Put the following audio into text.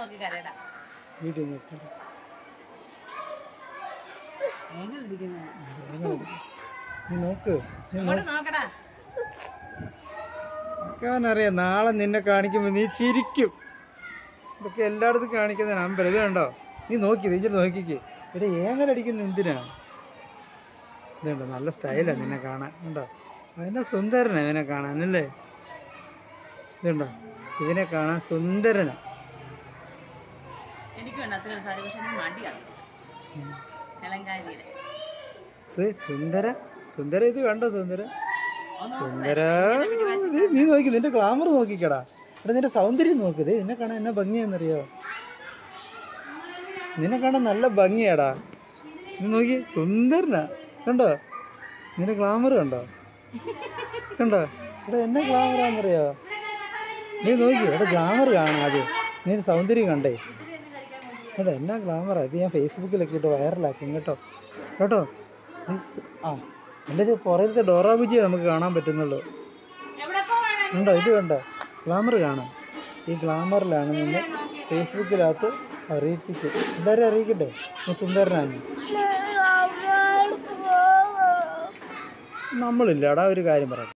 നോക്കി കരയടാ വീട്ടിൽ നോക്കി നീ നോക്ക് നീ അങ്ങോട്ട് നോക്കടാ നോക്കാനറിയാം നാളെ നിന്നെ കാണിക്കുമ്പോൾ നീ ചിരിക്കും ഇതൊക്കെ എല്ലായിടത്തും കാണിക്കുന്ന നമ്പർ ഇത് കണ്ടോ നീ നോക്കി നീ നോക്കിക്ക് ഇവിടെ ഏങ്ങലടിക്കുന്ന എന്തിനാ ഇതുണ്ടോ നല്ല സ്റ്റൈലാണ് നിന്നെ കാണാൻ ഉണ്ടോ അതിനെ സുന്ദരനാ ഇവനെ കാണാനല്ലേ ഇതുണ്ടോ ഇവനെ കാണാൻ സുന്ദരനാ എനിക്ക് വേണ്ട അത്ര സാരി പക്ഷെ എനിക്ക് മടിയാണ് കിളങ്കാരിയുടെ സു- സുന്ദര സുന്ദര ഇത് കണ്ടോ സുന്ദര സുന്ദര നീ നീ നോക്കി നിന്റെ ഗ്ലാമർ നോക്കിക്കടാ എടാ നിന്റെ സൗന്ദര്യം നോക്ക് ദേ നിന്നെ കാണാൻ എന്നാ ഭംഗിയാന്നറിയോ നിന്നെ കാണാൻ നല്ല ഭംഗിയാടാ നീ നോക്കി സുന്ദരനാ കണ്ടോ നിന്റെ ഗ്ലാമർ കണ്ടോ കണ്ടോ എടാ എന്നാ ഗ്ലാമറാന്നറിയോ നീ നോക്കി എടാ ഗ്ലാമർ കാണാം ആദ്യം നീ സൗന്ദര്യം കണ്ടേ എടാ എന്നാ ഗ്ലാമറാ ഇത് ഞാൻ ഫേസ്ബുക്കിലൊക്കെ ഇട്ട് വൈറലാക്കും കേട്ടോ കേട്ടോ നീ സ്- ആ എൻ്റെ ഇത് പുറകിലത്തെ ഡോറാ ബുജിയെ നമുക്ക് കാണാൻ പറ്റുന്നുള്ളൂ എവിടെ പോവാണ് ഉണ്ടോ ഇത് കണ്ടോ ഗ്ലാമർ കാണാം ഈ ഗ്ലാമറിലാണ് നിന്ന് ഫേസ്ബുക്കിനകത്ത് അറിയിപ്പിക്കും എല്ലാവരും അറിയിക്കട്ടെ നീ സുന്ദരനാണ് നമ്മളില്ലടാ ഒരു കാര്യം പറയാം